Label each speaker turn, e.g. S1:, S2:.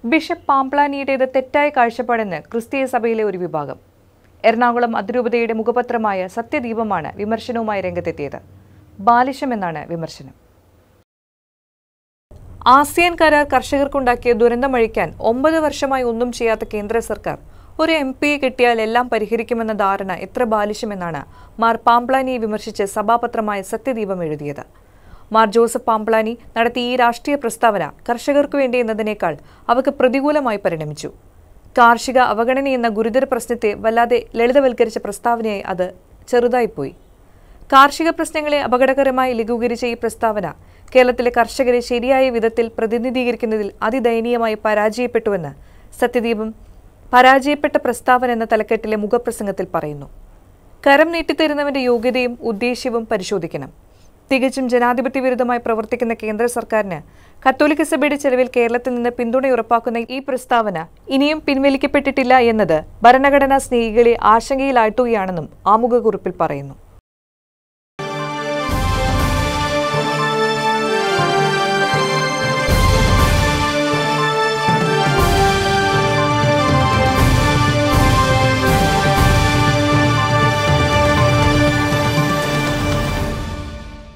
S1: bishop പാംപ്ലാനിയുടേത് തെറ്റായ കാഴ്ചപ്പാടെന്ന് ക്രിസ്തീയ സഭയിലെ ഒരു വിഭാഗം എറണാകുളം അതിരൂപതയുടെ മുഖപത്രമായ സത്യദീപമാണ് വിമർശനവുമായി രംഗത്തെത്തിയത് ബാലിശമെന്നാണ് വിമർശനം ആസിയാൻ കരാർ കർഷകർക്കുണ്ടാക്കിയ ദുരന്തമഴിക്കാൻ ഒമ്പത് വർഷമായി ഒന്നും ചെയ്യാത്ത കേന്ദ്ര സർക്കാർ ഒരു എം പിയെ കിട്ടിയാൽ എല്ലാം പരിഹരിക്കുമെന്ന ധാരണ എത്ര ബാലിശമെന്നാണ് മാർ പാംപ്ലാനിയെ വിമർശിച്ച് സഭാപത്രമായ സത്യദീപം എഴുതിയത് മാർ ജോസഫ് പാംപ്ലാനി നടത്തിയ ഈ രാഷ്ട്രീയ പ്രസ്താവന കർഷകർക്കു വേണ്ടി എന്നതിനേക്കാൾ അവർക്ക് പ്രതികൂലമായി പരിണമിച്ചു കാർഷിക അവഗണന എന്ന ഗുരുതര പ്രശ്നത്തെ വല്ലാതെ ലളിതവൽക്കരിച്ച പ്രസ്താവനയായി അത് ചെറുതായിപ്പോയി കാർഷിക പ്രശ്നങ്ങളെ അപകടകരമായി ലഘൂകരിച്ച ഈ പ്രസ്താവന കേരളത്തിലെ കർഷകരെ ശരിയായ വിധത്തിൽ പ്രതിനിധീകരിക്കുന്നതിൽ അതിദയനീയമായി പരാജയപ്പെട്ടുവെന്ന് സത്യദീപം പരാജയപ്പെട്ട പ്രസ്താവന എന്ന തലക്കെട്ടിലെ മുഖപ്രസംഗത്തിൽ പറയുന്നു കരം നീട്ടിത്തരുന്നവന്റെ യോഗ്യതയും ഉദ്ദേശ്യവും പരിശോധിക്കണം തികച്ചും ജനാധിപത്യ വിരുദ്ധമായി പ്രവർത്തിക്കുന്ന കേന്ദ്ര സർക്കാരിന് കത്തോലിക്ക സഭയുടെ ചെലവിൽ കേരളത്തിൽ നിന്ന് പിന്തുണ ഉറപ്പാക്കുന്ന ഈ പ്രസ്താവന ഇനിയും പിൻവലിക്കപ്പെട്ടിട്ടില്ല എന്നത് ഭരണഘടനാ സ്നേഹികളെ ആശങ്കയിലാഴ്ത്തുകയാണെന്നും ആമുഖക്കുറിപ്പിൽ പറയുന്നു